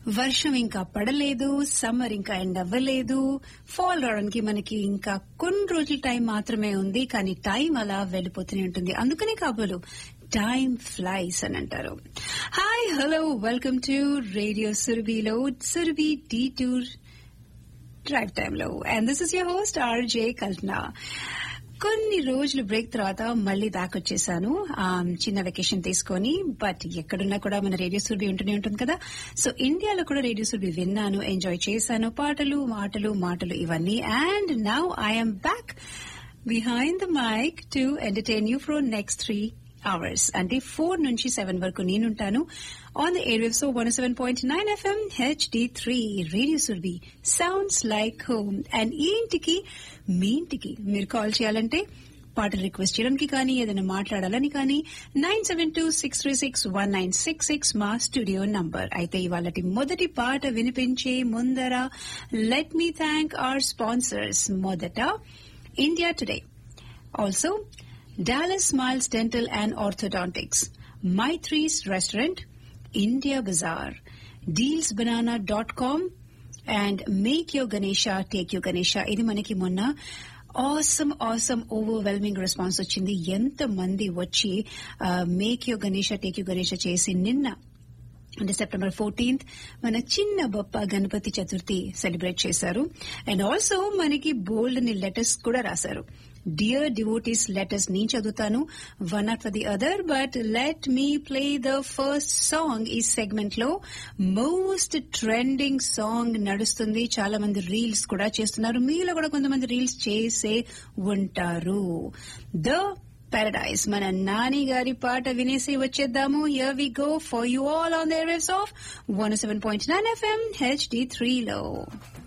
వర్షం ఇంకా పడలేదు సమ్మర్ ఇంకా ఎండ్ అవ్వలేదు ఫాల్ రావడానికి మనకి ఇంకా కొన్ని రోజుల టైం మాత్రమే ఉంది కానీ టైం అలా వెళ్ళిపోతూనే ఉంటుంది అందుకనే కాబోలు టైం ఫ్లైస్ అని అంటారు hi hello welcome to radio సురభిలో సురభి టీ టూర్ డ్రైవ్ టైంలో and this is your host RJ Kalpana కొన్ని రోజులు బ్రేక్ తర్వాత మళ్ళీ దాకొచ్చేసాను చిన్న వెకేషన్ తీసుకొని బట్ ఎక్కడున్నా కూడా మన రేడియో సుర్బి ఉంటూనే ఉంటుంది కదా సో ఇండియాలో కూడా రేడియో సుర్బి విన్నాను ఎంజాయ్ చేశాను పాటలు మాటలు మాటలు ఇవన్నీ and now I'm back behind the mic to entertain you for next three hours అంటే ఫోర్ నుంచి సెవెన్ వరకు నేనుంటాను on the airwaves one seven point nine FM HD three radio Surabhi sounds like home and ఈ ఇంటికి మీ ఇంటికి మీరు call చేయాలంటే పాటలు రిక్వెస్ట్ చేయడానికి కానీ ఏదైనా మాట్లాడాలని కానీ nine seven two six three six one nine six six మా స్టూడియో నంబర్ అయితే ఇవాళ మొదటి పాట వినిపించే ముందర let me thank our sponsors మొదట India today also Dallas Smiles Dental and Orthodontics, Maitri's Restaurant, India Bazaar, dealsbanana.com, and Make Your Ganesha, Take Your Ganesha. ఇది మనకి మొన్న ఆసమ్ ఆసమ్ ఓవర్వెల్మింగ్ రెస్పాన్స్ వచ్చింది ఎంత మంది వచ్చి మేక్ యో గణేష టేక్ యూ గణేష చేసి నిన్న అంటే సెప్టెంబర్ ఫోర్టీన్త్ మన చిన్న బొప్ప గణపతి చతుర్థి సెలబ్రేట్ చేశారు అండ్ ఆల్సో మనకి బోల్డ్ ని లెటర్స్ కూడా రాశారు డియర్ డివోటీస్ లెటర్స్ నేను చదువుతాను one of the other but let me play the first song ఈ సెగ్మెంట్ లో మోస్ట్ ట్రెండింగ్ సాంగ్ నడుస్తుంది చాలా మంది రీల్స్ కూడా చేస్తున్నారు మీలో కూడా కొంతమంది రీల్స్ చేసే ఉంటారు ద పారడైజ్ మన నాని గారి పాట వినేసి వచ్చేద్దాము here we go for you all on the airwaves of one seven point nine FM HD త్రీలో